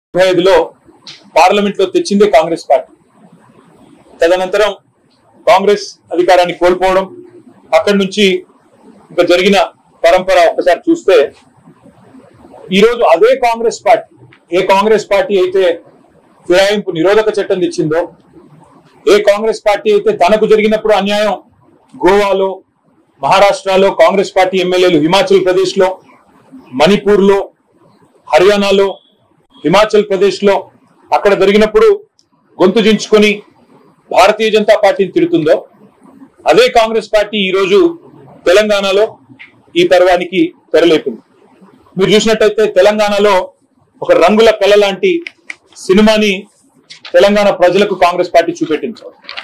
డెబ్బై ఐదులో పార్లమెంట్ లో తెచ్చిందే కాంగ్రెస్ పార్టీ తదనంతరం కాంగ్రెస్ అధికారాన్ని కోల్పోవడం అక్కడి నుంచి ఇంకా జరిగిన పరంపర ఒక్కసారి చూస్తే ఈ రోజు అదే కాంగ్రెస్ పార్టీ ఏ కాంగ్రెస్ పార్టీ అయితే ఫిరాయింపు నిరోధక చట్టం తెచ్చిందో ఏ కాంగ్రెస్ పార్టీ అయితే తనకు జరిగినప్పుడు అన్యాయం గోవాలో మహారాష్ట్రలో కాంగ్రెస్ పార్టీ ఎమ్మెల్యేలు హిమాచల్ ప్రదేశ్ లో మణిపూర్ లో హర్యానాలో హిమాచల్ ప్రదేశ్ లో అక్కడ జరిగినప్పుడు గొంతు దించుకొని భారతీయ జనతా పార్టీని తిడుతుందో అదే కాంగ్రెస్ పార్టీ ఈ రోజు తెలంగాణలో ఈ పర్వానికి తెరలేపింది మీరు చూసినట్టయితే తెలంగాణలో ఒక రంగుల కళ లాంటి సినిమాని తెలంగాణ ప్రజలకు కాంగ్రెస్ పార్టీ చూపెట్టింది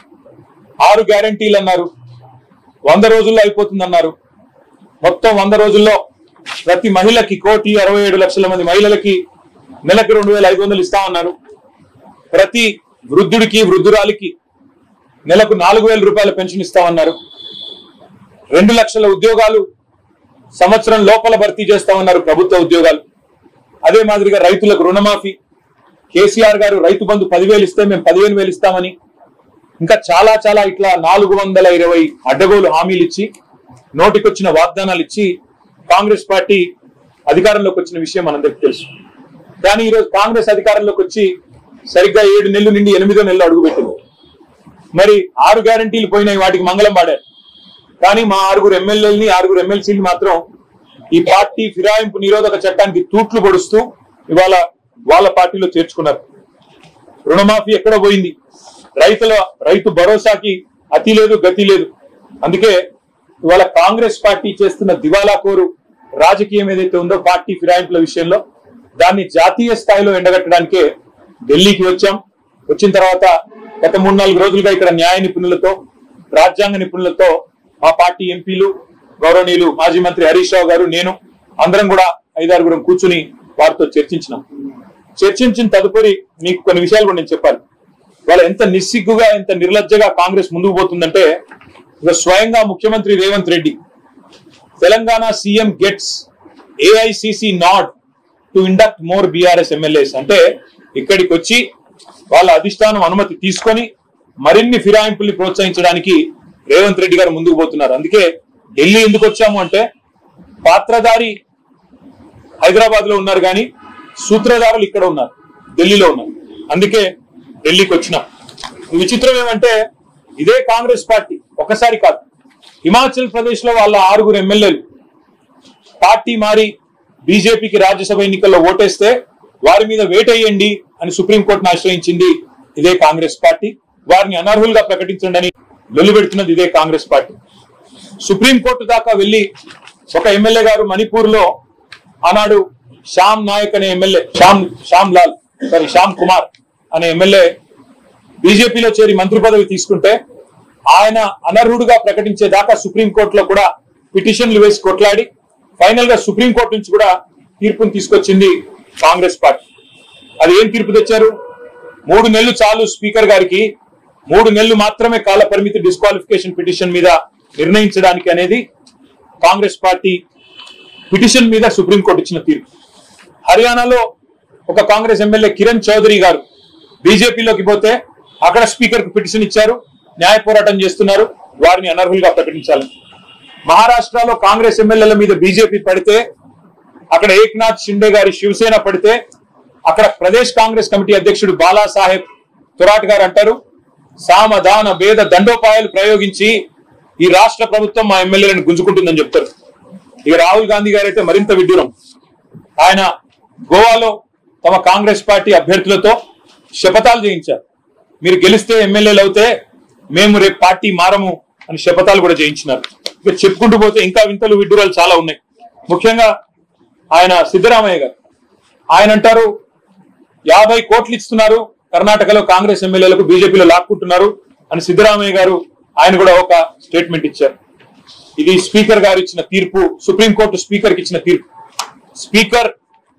ఆరు గ్యారంటీలు అన్నారు వంద రోజుల్లో అయిపోతుందన్నారు మొత్తం వంద రోజుల్లో ప్రతి మహిళకి కోటి అరవై ఏడు లక్షల మంది మహిళలకి నెలకి రెండు వేల ఐదు వందలు ఇస్తామన్నారు ప్రతి వృద్ధుడికి వృద్ధురాలికి నెలకు నాలుగు వేల రూపాయల పెన్షన్ ఇస్తామన్నారు రెండు లక్షల ఉద్యోగాలు సంవత్సరం లోపల భర్తీ చేస్తామన్నారు ప్రభుత్వ ఉద్యోగాలు అదే మాదిరిగా రైతులకు రుణమాఫీ కేసీఆర్ గారు రైతు బంధు పదివేలు ఇస్తే మేము పదిహేను వేలు ఇస్తామని ఇంకా చాలా చాలా ఇట్లా నాలుగు వందల ఇరవై అడ్డగోలు హామీలు ఇచ్చి నోటికొచ్చిన వాగ్దానాలు ఇచ్చి కాంగ్రెస్ పార్టీ అధికారంలోకి వచ్చిన విషయం మనందరికీ తెలుసు కానీ ఈరోజు కాంగ్రెస్ అధికారంలోకి వచ్చి సరిగ్గా ఏడు నెలలు నుండి ఎనిమిదో నెలలు అడుగుపెట్టింది మరి ఆరు గ్యారంటీలు పోయినాయి వాటికి మంగళం పాడారు కానీ మా ఆరుగురు ఎమ్మెల్యేలని ఆరుగురు ఎమ్మెల్సీలు మాత్రం ఈ పార్టీ ఫిరాయింపు నిరోధక చట్టానికి తూట్లు పొడుస్తూ ఇవాళ వాళ్ళ పార్టీలో చేర్చుకున్నారు రుణమాఫీ ఎక్కడ పోయింది రైతుల రైతు భరోసాకి అతి లేదు గతి లేదు అందుకే ఇవాళ కాంగ్రెస్ పార్టీ చేస్తున్న దివాలా కోరు రాజకీయం ఏదైతే ఉందో పార్టీ ఫిరాయింపుల విషయంలో దాన్ని జాతీయ స్థాయిలో ఎండగట్టడానికే ఢిల్లీకి వచ్చాం వచ్చిన తర్వాత గత మూడు నాలుగు రోజులుగా ఇక్కడ న్యాయ నిపుణులతో రాజ్యాంగ నిపుణులతో మా పార్టీ ఎంపీలు గౌరవనీయులు మాజీ మంత్రి హరీష్ రావు గారు నేను అందరం కూడా ఐదారుగురం కూర్చుని వారితో చర్చించినాం చర్చించిన తదుపరి మీకు కొన్ని విషయాలు కూడా నేను చెప్పాలి వాళ్ళ ఎంత నిస్సిగ్గుగా ఎంత నిర్లజ్జగా కాంగ్రెస్ ముందుకు పోతుందంటే ఇక స్వయంగా ముఖ్యమంత్రి Revanth Reddy Telangana CM gets AICC not to induct more BRS MLAs అంటే ఇక్కడికి వచ్చి వాళ్ళ అధిష్టానం అనుమతి తీసుకొని మరిన్ని ఫిరాయింపుల్ని ప్రోత్సహించడానికి రేవంత్ రెడ్డి గారు ముందుకు పోతున్నారు అందుకే ఢిల్లీ ఎందుకు వచ్చాము అంటే పాత్రధారి హైదరాబాద్ లో ఉన్నారు కానీ సూత్రధారులు ఇక్కడ ఉన్నారు ఢిల్లీలో ఉన్నారు అందుకే ఢిల్లీకి వచ్చినాం విచిత్రం ఏమంటే ఇదే కాంగ్రెస్ పార్టీ ఒకసారి కాదు హిమాచల్ ప్రదేశ్ లో వాళ్ళ ఆరుగురు ఎమ్మెల్యేలు పార్టీ మారి బీజేపీకి రాజ్యసభ ఎన్నికల్లో ఓటేస్తే వారి మీద వేటేయండి అని సుప్రీంకోర్టును ఆశ్రయించింది ఇదే కాంగ్రెస్ పార్టీ వారిని అనర్హులుగా ప్రకటించండి అని వెలువెడుతున్నది ఇదే కాంగ్రెస్ పార్టీ సుప్రీంకోర్టు దాకా వెళ్లి ఒక ఎమ్మెల్యే గారు మణిపూర్ లో ఆనాడు శ్యామ్ నాయక్ అనే ఎమ్మెల్యే శ్యామ్ శ్యామ్ లాల్ సారీ శ్యామ్ కుమార్ అనే ఎమ్మెల్యే బీజేపీలో చేరి మంత్రి పదవి తీసుకుంటే ఆయన అనర్హుడుగా ప్రకటించే దాకా సుప్రీంకోర్టులో కూడా పిటిషన్లు వేసి కొట్లాడి ఫైనల్ గా సుప్రీంకోర్టు నుంచి కూడా తీర్పును తీసుకొచ్చింది కాంగ్రెస్ పార్టీ అది ఏం తీర్పు తెచ్చారు మూడు నెలలు చాలు స్పీకర్ గారికి మూడు నెలలు మాత్రమే కాల పరిమితి డిస్క్వాలిఫికేషన్ పిటిషన్ మీద నిర్ణయించడానికి అనేది కాంగ్రెస్ పార్టీ పిటిషన్ మీద సుప్రీంకోర్టు ఇచ్చిన తీర్పు హర్యానాలో ఒక కాంగ్రెస్ ఎమ్మెల్యే కిరణ్ చౌదరి గారు బీజేపీలోకి పోతే అక్కడ స్పీకర్ కు పిటిషన్ ఇచ్చారు న్యాయ పోరాటం చేస్తున్నారు వారిని అనర్హులుగా ప్రకటించాలని మహారాష్ట్రలో కాంగ్రెస్ ఎమ్మెల్యేల మీద బీజేపీ పడితే అక్కడ ఏక్నాథ్ షిండే గారి శివసేన పడితే అక్కడ ప్రదేశ్ కాంగ్రెస్ కమిటీ అధ్యక్షుడు బాలాసాహెబ్ తురాట్ గారు అంటారు సామధాన భేద దండోపాయాలు ప్రయోగించి ఈ రాష్ట్ర ప్రభుత్వం మా ఎమ్మెల్యేలను గుంజుకుంటుందని చెప్తారు ఇక రాహుల్ గాంధీ గారు అయితే మరింత విడ్డూరం ఆయన గోవాలో తమ కాంగ్రెస్ పార్టీ అభ్యర్థులతో శపథాలు చేయించారు మీరు గెలిస్తే ఎమ్మెల్యేలు అవుతే మేము రేపు పార్టీ మారము అని శపథాలు కూడా చేయించినారు ఇక చెప్పుకుంటూ పోతే ఇంకా వింతలు విడ్డూరాలు చాలా ఉన్నాయి ముఖ్యంగా ఆయన సిద్ధరామయ్య గారు ఆయన అంటారు యాభై కోట్లు ఇస్తున్నారు కర్ణాటకలో కాంగ్రెస్ ఎమ్మెల్యేలకు బీజేపీలో లాక్కుంటున్నారు అని సిద్ధరామయ్య గారు ఆయన కూడా ఒక స్టేట్మెంట్ ఇచ్చారు ఇది స్పీకర్ గారు ఇచ్చిన తీర్పు సుప్రీంకోర్టు స్పీకర్ కి ఇచ్చిన తీర్పు speaker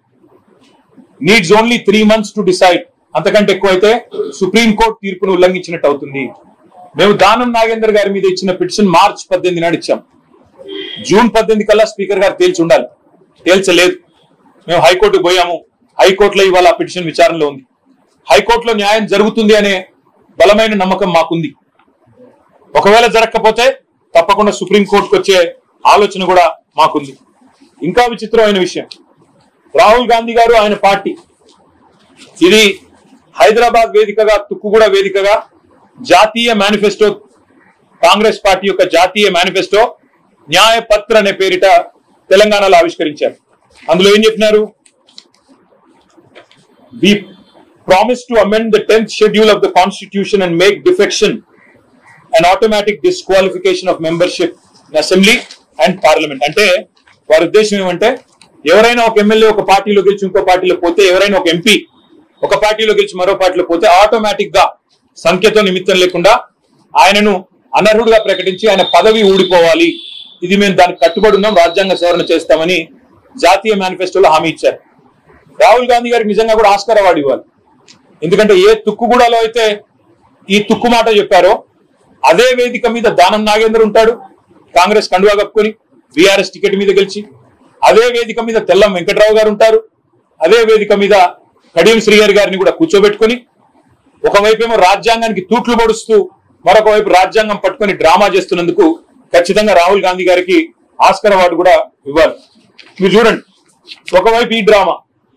needs only three months to decide అంతకంటే ఎక్కువైతే సుప్రీంకోర్టు తీర్పును ఉల్లంఘించినట్టు అవుతుంది మేము దానం నాగేందర్ గారి మీద ఇచ్చిన పిటిషన్ మార్చ్ పద్దెనిమిది నాడు ఇచ్చాం జూన్ పద్దెనిమిది కల్లా స్పీకర్ గారు తేల్చి ఉండాలి తేల్చలేదు మేము హైకోర్టుకు పోయాము హైకోర్టులో ఇవాళ ఆ పిటిషన్ విచారణలో ఉంది హైకోర్టులో న్యాయం జరుగుతుంది అనే బలమైన నమ్మకం మాకుంది ఒకవేళ జరగకపోతే తప్పకుండా సుప్రీంకోర్టుకు వచ్చే ఆలోచన కూడా మాకుంది ఇంకా విచిత్రమైన విషయం రాహుల్ గాంధీ గారు ఆయన పార్టీ ఇది హైదరాబాద్ వేదికగా తుక్కుగూడ వేదికగా జాతీయ మేనిఫెస్టో కాంగ్రెస్ పార్టీ యొక్క జాతీయ మేనిఫెస్టో న్యాయపత్ర అనే పేరిట తెలంగాణలో ఆవిష్కరించారు అందులో ఏం చెప్పినారు we promise to amend the tenth schedule of the constitution and make defection and automatic disqualification of membership in assembly and parliament అంటే వారి ఉద్దేశం ఏమంటే ఎవరైనా ఒక ఎమ్మెల్యే ఒక పార్టీలో గెలిచి ఇంకో పార్టీలో పోతే ఎవరైనా ఒక ఎంపీ ఒక పార్టీలో గెలిచి మరో పార్టీలో పోతే ఆటోమేటిక్ గా సంఖ్యతో నిమిత్తం లేకుండా ఆయనను అనర్హుడుగా ప్రకటించి ఆయన పదవి ఊడిపోవాలి ఇది మేము దానికి కట్టుబడి ఉన్నాం రాజ్యాంగ సవరణ చేస్తామని జాతీయ మేనిఫెస్టోలో హామీ ఇచ్చారు రాహుల్ గాంధీ గారికి నిజంగా కూడా ఆస్కార్ అవార్డు ఇవ్వాలి ఎందుకంటే ఏ తుక్కుగూడలో అయితే ఈ తుక్కు మాట చెప్పారో అదే వేదిక మీద దానం నాగేందర్ ఉంటాడు కాంగ్రెస్ కండువా కప్పుకొని బీఆర్ఎస్ టికెట్ మీద గెలిచి అదే వేదిక మీద తెల్లం వెంకట్రావు గారు ఉంటారు అదే వేదిక మీద కడియం శ్రీహరి గారిని కూడా కూర్చోబెట్టుకొని ఒకవైపేమో రాజ్యాంగానికి తూట్లు పొడుస్తూ మరొక వైపు రాజ్యాంగం పట్టుకొని డ్రామా చేస్తున్నందుకు ఖచ్చితంగా రాహుల్ గాంధీ గారికి ఆస్కర్ అవార్డు కూడా ఇవ్వాలి మీరు చూడండి ఒకవైపు ఈ డ్రామా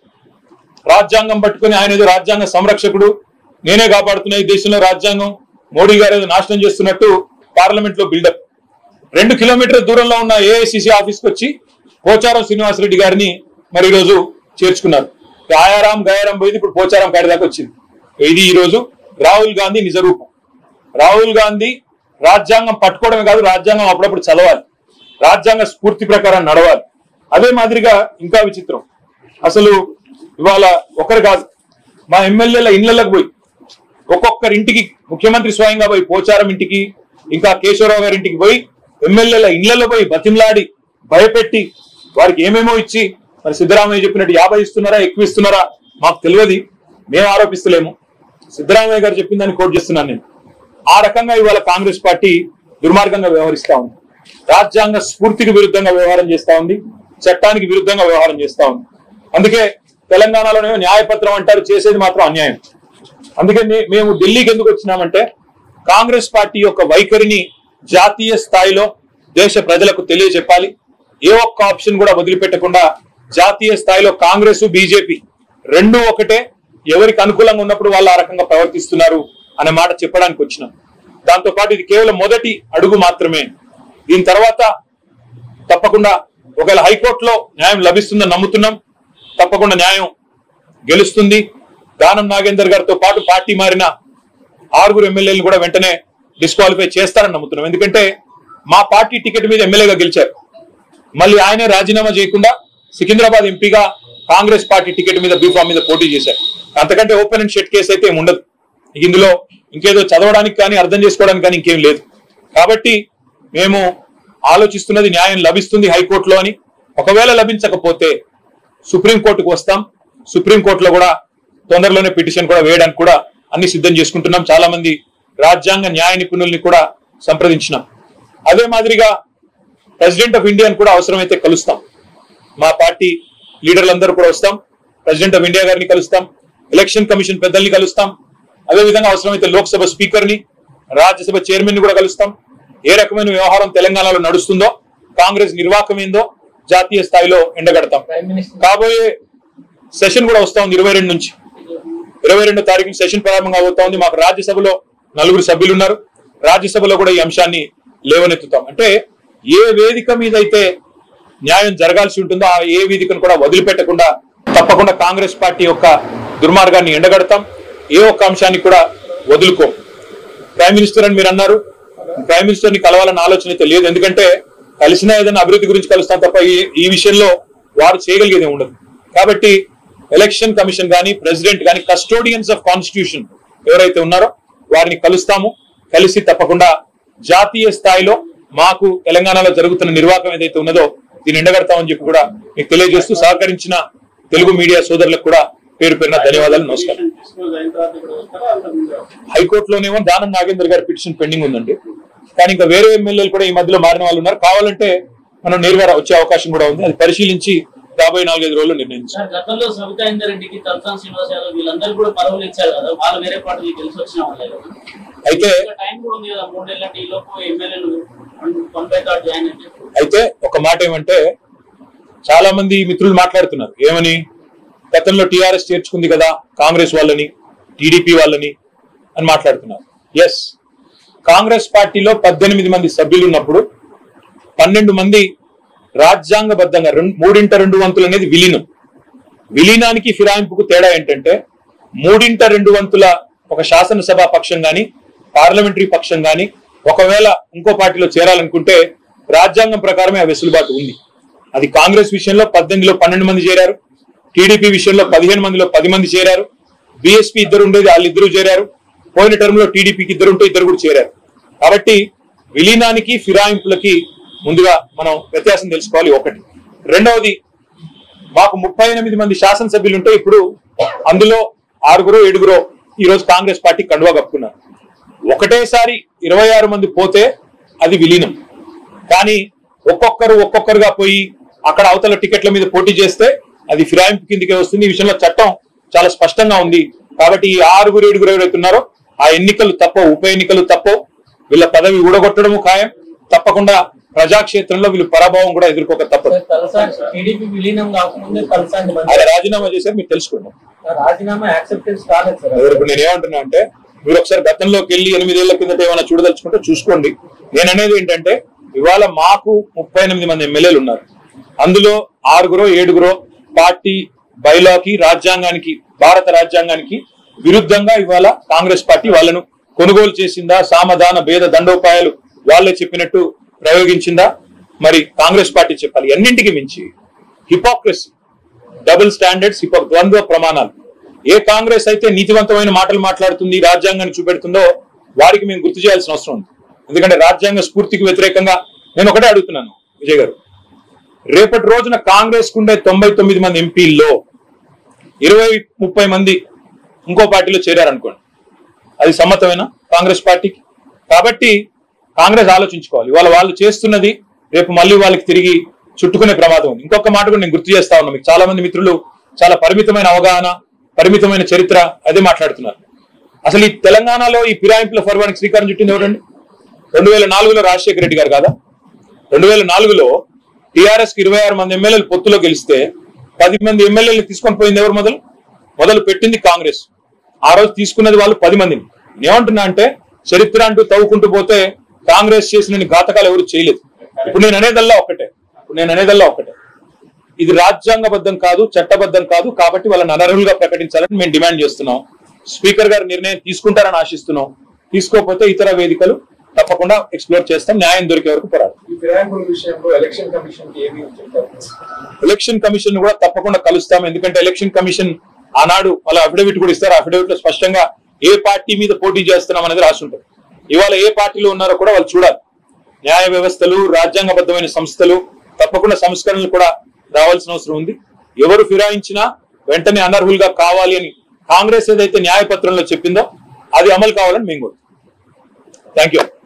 రాజ్యాంగం పట్టుకొని ఆయన ఏదో రాజ్యాంగ సంరక్షకుడు నేనే కాపాడుతున్నా ఈ దేశంలో రాజ్యాంగం మోడీ గారు ఏదో నాశనం చేస్తున్నట్టు పార్లమెంట్ లో బిల్డప్ రెండు కిలోమీటర్ల దూరంలో ఉన్న ఏఐసిసి ఆఫీస్కి వచ్చి పోచారం శ్రీనివాసరెడ్డి గారిని మరి ఈ రోజు చేర్చుకున్నారు గాయారాం గయారాం పోయింది ఇప్పుడు పోచారం కాడి దాకా వచ్చింది ఇది ఈ రోజు రాహుల్ గాంధీ నిజరూపం రాహుల్ గాంధీ రాజ్యాంగం పట్టుకోవడమే కాదు రాజ్యాంగం అప్పుడప్పుడు చదవాలి రాజ్యాంగ స్ఫూర్తి ప్రకారం నడవాలి అదే మాదిరిగా ఇంకా విచిత్రం అసలు ఇవాళ ఒకరు కాదు మా ఎమ్మెల్యేల ఇళ్లకు పోయి ఒక్కొక్కరి ఇంటికి ముఖ్యమంత్రి స్వయంగా పోయి పోచారం ఇంటికి ఇంకా కేశవరావు గారి ఇంటికి పోయి ఎమ్మెల్యేల ఇళ్లలో పోయి బతిమలాడి భయపెట్టి వారికి ఏమేమో ఇచ్చి మరి సిద్ధరామయ్య చెప్పినట్టు యాభై ఇస్తున్నారా ఎక్కువ ఇస్తున్నారా మాకు తెలియదు మేము ఆరోపిస్తలేము సిద్ధరామయ్య గారు చెప్పిన దాన్ని కోట్ చేస్తున్నాను నేను ఆ రకంగా ఇవాళ కాంగ్రెస్ పార్టీ దుర్మార్గంగా వ్యవహరిస్తా ఉంది రాజ్యాంగ స్ఫూర్తికి విరుద్ధంగా వ్యవహారం చేస్తా ఉంది చట్టానికి విరుద్ధంగా వ్యవహారం చేస్తా ఉంది అందుకే తెలంగాణలోనే న్యాయపత్రం అంటారు చేసేది మాత్రం అన్యాయం అందుకే మే- మేము ఢిల్లీకి ఎందుకు వచ్చినామంటే కాంగ్రెస్ పార్టీ యొక్క వైఖరిని జాతీయ స్థాయిలో దేశ ప్రజలకు తెలియజెప్పాలి ఏ ఒక్క ఆప్షన్ కూడా వదిలిపెట్టకుండా జాతీయ స్థాయిలో కాంగ్రెస్ బీజేపీ రెండు ఒకటే ఎవరికి అనుకూలంగా ఉన్నప్పుడు వాళ్ళు ఆ రకంగా ప్రవర్తిస్తున్నారు అనే మాట చెప్పడానికి వచ్చినాం దాంతో పాటు ఇది కేవలం మొదటి అడుగు మాత్రమే దీని తర్వాత తప్పకుండా ఒకవేళ హైకోర్టులో న్యాయం లభిస్తుందని నమ్ముతున్నాం తప్పకుండా న్యాయం గెలుస్తుంది దానం నాగేందర్ గారితో పాటు పార్టీ మారిన ఆరుగురు ఎమ్మెల్యేలు కూడా వెంటనే డిస్క్వాలిఫై చేస్తారని నమ్ముతున్నాం ఎందుకంటే మా పార్టీ టికెట్ మీద ఎమ్మెల్యేగా గెలిచారు మళ్ళీ ఆయనే రాజీనామా చేయకుండా సికింద్రాబాద్ ఎంపీగా కాంగ్రెస్ పార్టీ టికెట్ మీద బీఫామ్ మీద పోటీ చేశారు అంతకంటే ఓపెన్ అండ్ షెట్ కేసు అయితే ఏమి ఉండదు ఇక ఇందులో ఇంకేదో చదవడానికి కానీ అర్థం చేసుకోవడానికి కానీ ఇంకేం లేదు కాబట్టి మేము ఆలోచిస్తున్నది న్యాయం లభిస్తుంది హైకోర్టులో అని ఒకవేళ లభించకపోతే సుప్రీంకోర్టుకు వస్తాం సుప్రీంకోర్టులో కూడా తొందరలోనే పిటిషన్ కూడా వేయడానికి కూడా అన్ని సిద్ధం చేసుకుంటున్నాం చాలా మంది రాజ్యాంగ న్యాయ నిపుణుల్ని కూడా సంప్రదించినాం అదే మాదిరిగా ప్రెసిడెంట్ ఆఫ్ ఇండియాని కూడా అవసరమైతే కలుస్తాం మా పార్టీ లీడర్లందరూ కూడా వస్తాం ప్రెసిడెంట్ ఆఫ్ ఇండియా గారిని కలుస్తాం ఎలక్షన్ కమిషన్ పెద్దల్ని కలుస్తాం అదే విధంగా అవసరమైతే లోక్సభ స్పీకర్ ని రాజ్యసభ చైర్మన్ ని కూడా కలుస్తాం ఏ రకమైన వ్యవహారం తెలంగాణలో నడుస్తుందో కాంగ్రెస్ నిర్వాహకం ఏందో జాతీయ స్థాయిలో ఎండగడతాం కాబోయే సెషన్ కూడా వస్తా ఉంది ఇరవై రెండు నుంచి ఇరవై రెండో తారీఖు సెషన్ ప్రారంభం కాబోతా ఉంది మాకు రాజ్యసభలో నలుగురు సభ్యులు ఉన్నారు రాజ్యసభలో కూడా ఈ అంశాన్ని లేవనెత్తుతాం అంటే ఏ వేదిక మీద అయితే న్యాయం జరగాల్సి ఉంటుందో ఆ ఏ వేదికను కూడా వదిలిపెట్టకుండా తప్పకుండా కాంగ్రెస్ పార్టీ యొక్క దుర్మార్గాన్ని ఎండగడతాం ఏ ఒక్క అంశాన్ని కూడా వదులుకోం ప్రైమ్ మినిస్టర్ అని మీరు అన్నారు ప్రైమ్ మినిస్టర్ ని కలవాలన్న ఆలోచన అయితే లేదు ఎందుకంటే కలిసిన ఏదైనా అభివృద్ధి గురించి కలుస్తాం తప్ప ఈ ఈ విషయంలో వారు చేయగలిగేది ఏమి ఉండదు కాబట్టి ఎలక్షన్ కమిషన్ కానీ ప్రెసిడెంట్ కానీ కస్టోడియన్స్ ఆఫ్ కాన్స్టిట్యూషన్ ఎవరైతే ఉన్నారో వారిని కలుస్తాము కలిసి తప్పకుండా జాతీయ స్థాయిలో మాకు తెలంగాణలో జరుగుతున్న నిర్వాహకం ఏదైతే ఉన్నదో దీన్ని ఎండగడతామని చెప్పి కూడా మీకు తెలియజేస్తూ సహకరించిన తెలుగు మీడియా సోదరులకు కూడా పేరు పేరున ధన్యవాదాలు నమస్కారం డిస్క్లోజ్ అయిన తర్వాత ఇక్కడ వస్తారా అంతకుముందే వస్తారా? హైకోర్టులోనేమో దానం నాగేందర్ గారి పిటిషన్ పెండింగ్ ఉందండి కానీ ఇంకా వేరే ఎమ్మెల్యేలు కూడా ఈ మధ్యలో మారిన వాళ్ళు ఉన్నారు కావాలంటే మనం నేరుగా వచ్చే అవకాశం కూడా ఉంది అది పరిశీలించి రాబోయే నాలుగైదు రోజుల్లో నిర్ణయించాం సార్ గతంలో సవితా ఇందర్ రెడ్డికి తలసాని శ్రీనివాస్ యాదవ్ వీళ్ళందరూ కూడా పదవులు ఇచ్చారు కదా వాళ్ళు వేరే పార్టీకి తెలిసి వచ్చిన వాళ్ళే కదా అయితే ఇంకా టైం కూడా ఉంది కదా మూడేళ్ల ఈ లోపు ఎమ్మెల్యేలు వన్ బై థర్డ్ జాయిన్ అయితే అయితే ఒక మాట ఏమంటే చాలా మంది మిత్రులు మాట్లాడుతున్నారు ఏమని గతంలో టిఆర్ఎస్ చేర్చుకుంది కదా కాంగ్రెస్ వాళ్ళని టీడీపీ వాళ్ళని అని మాట్లాడుతున్నారు ఎస్ కాంగ్రెస్ పార్టీలో పద్దెనిమిది మంది సభ్యులు ఉన్నప్పుడు పన్నెండు మంది రాజ్యాంగబద్ధంగా రెండు మూడింట రెండు వంతులు అనేది విలీనం విలీనానికి ఫిరాయింపుకు తేడా ఏంటంటే మూడింట రెండు వంతుల ఒక శాసనసభ పక్షం గాని పార్లమెంటరీ పక్షం గాని ఒకవేళ ఇంకో పార్టీలో చేరాలనుకుంటే రాజ్యాంగం ప్రకారమే ఆ వెసులుబాటు ఉంది అది కాంగ్రెస్ విషయంలో పద్దెనిమిదిలో పన్నెండు మంది చేరారు టీడీపీ విషయంలో పదిహేను మందిలో పది మంది చేరారు బీఎస్పీ ఇద్దరు ఉండేది వాళ్ళిద్దరూ చేరారు పోయిన టర్మ్ లో టీడీపీకి ఇద్దరు ఉంటే ఇద్దరు కూడా చేరారు కాబట్టి విలీనానికి ఫిరాయింపులకి ముందుగా మనం వ్యత్యాసం తెలుసుకోవాలి ఒకటి రెండవది మాకు ముప్పై ఎనిమిది మంది శాసనసభ్యులు ఉంటే ఇప్పుడు అందులో ఆరుగురు ఏడుగురు ఈ రోజు కాంగ్రెస్ పార్టీ కండువా కప్పుకున్నారు ఒకటేసారి ఇరవై ఆరు మంది పోతే అది విలీనం కానీ ఒక్కొక్కరు ఒక్కొక్కరుగా పోయి అక్కడ అవతల టికెట్ల మీద పోటీ చేస్తే అది ఫిరాయింపు కిందకే వస్తుంది ఈ విషయంలో చట్టం చాలా స్పష్టంగా ఉంది కాబట్టి ఈ ఆరుగురు ఏడుగురు ఎవరైతే ఉన్నారో ఆ ఎన్నికలు తప్ప ఉప ఎన్నికలు తప్ప వీళ్ళ పదవి ఊడగొట్టడము ఖాయం తప్పకుండా ప్రజాక్షేత్రంలో వీళ్ళు పరాభవం కూడా ఎదుర్కోక తప్పదు తలసాని టీడీపీ విలీనం కాకముందే తలసాని ఆయన రాజీనామా చేశారు మీరు తెలుసుకోండి రాజీనామా యాక్సెప్టెన్స్ కాలేదు సార్ ఎవరు ఇప్పుడు నేను ఏమంటున్నా అంటే మీరు ఒకసారి గతంలోకి వెళ్ళి ఎనిమిదేళ్ల కిందట ఏమైనా చూడదలుచుకుంటే చూసుకోండి నేను అనేది ఏంటంటే ఇవాళ మాకు ముప్పై ఎనిమిది మంది ఎమ్మెల్యేలు ఉన్నారు అందులో ఆరుగురో ఏడుగురో పార్టీ బైలాకి రాజ్యాంగానికి భారత రాజ్యాంగానికి విరుద్ధంగా ఇవాళ కాంగ్రెస్ పార్టీ వాళ్ళను కొనుగోలు చేసిందా సామధాన భేద దండోపాయాలు వాళ్ళే చెప్పినట్టు ప్రయోగించిందా మరి కాంగ్రెస్ పార్టీ చెప్పాలి అన్నింటికి మించి హిపోక్రసీ డబుల్ స్టాండర్డ్స్ హిపో ద్వంద్వ ప్రమాణాలు ఏ కాంగ్రెస్ అయితే నీతివంతమైన మాటలు మాట్లాడుతుంది రాజ్యాంగాన్ని చూపెడుతుందో వారికి మేము గుర్తు చేయాల్సిన అవసరం ఉంది ఎందుకంటే రాజ్యాంగ స్ఫూర్తికి వ్యతిరేకంగా నేను ఒకటే అడుగుతున్నాను విజయ్ గారు రేపటి రోజున కాంగ్రెస్ కుండే తొంభై తొమ్మిది మంది ఎంపీల్లో ఇరవై ముప్పై మంది ఇంకో పార్టీలో చేరారనుకోండి అది సమ్మతమేనా కాంగ్రెస్ పార్టీకి కాబట్టి కాంగ్రెస్ ఆలోచించుకోవాలి ఇవాళ వాళ్ళు చేస్తున్నది రేపు మళ్ళీ వాళ్ళకి తిరిగి చుట్టుకునే ప్రమాదం ఉంది ఇంకొక మాట కూడా నేను గుర్తు చేస్తా ఉన్నా మీకు చాలా మంది మిత్రులు చాలా పరిమితమైన అవగాహన పరిమితమైన చరిత్ర అదే మాట్లాడుతున్నారు అసలు ఈ తెలంగాణలో ఈ ఫిరాయింపుల ఫర్వానికి శ్రీకారం చుట్టింది ఎవరండి రెండు వేల నాలుగులో రాజశేఖర రెడ్డి గారు కాదా రెండు వేల నాలుగులో టిఆర్ఎస్ కి ఇరవై ఆరు మంది ఎమ్మెల్యేలు పొత్తులో గెలిస్తే పది మంది ఎమ్మెల్యేలు తీసుకొని పోయింది ఎవరు మొదలు మొదలు పెట్టింది కాంగ్రెస్ ఆ రోజు తీసుకున్నది వాళ్ళు పది మందిని నేనేమంటున్నా అంటే చరిత్ర అంటూ తవ్వుకుంటూ పోతే కాంగ్రెస్ చేసిన ఘాతకాలు ఎవరు చేయలేదు ఇప్పుడు నేను అనేదల్లా ఒక్కటే ఇప్పుడు నేను అనేదల్లా ఒక్కటే ఇది రాజ్యాంగబద్ధం కాదు చట్టబద్ధం కాదు కాబట్టి వాళ్ళని అనర్హులుగా ప్రకటించాలని మేము డిమాండ్ చేస్తున్నాం స్పీకర్ గారు నిర్ణయం తీసుకుంటారని ఆశిస్తున్నాం తీసుకోకపోతే ఇతర వేదికలు తప్పకుండా ఎక్స్ప్లోర్ చేస్తాం న్యాయం దొరికే వరకు పోరాడు ఈ ఫిరాయింపుల విషయంలో ఎలక్షన్ కమిషన్ కి ఏమి చెప్తారు ఎలక్షన్ కమిషన్ కూడా తప్పకుండా కలుస్తాం ఎందుకంటే ఎలక్షన్ కమిషన్ ఆనాడు వాళ్ళ అఫిడవిట్ కూడా ఇస్తారు అఫిడవిట్ లో స్పష్టంగా ఏ పార్టీ మీద పోటీ చేస్తున్నాం అనేది రాసి ఉంటుంది ఇవాళ ఏ పార్టీలో ఉన్నారో కూడా వాళ్ళు చూడాలి న్యాయ వ్యవస్థలు రాజ్యాంగబద్ధమైన సంస్థలు తప్పకుండా సంస్కరణలు కూడా రావాల్సిన అవసరం ఉంది ఎవరు ఫిరాయించినా వెంటనే అనర్హులుగా కావాలి అని కాంగ్రెస్ ఏదైతే న్యాయపత్రంలో చెప్పిందో అది అమలు కావాలని మేము కూడా థ్యాంక్ యూ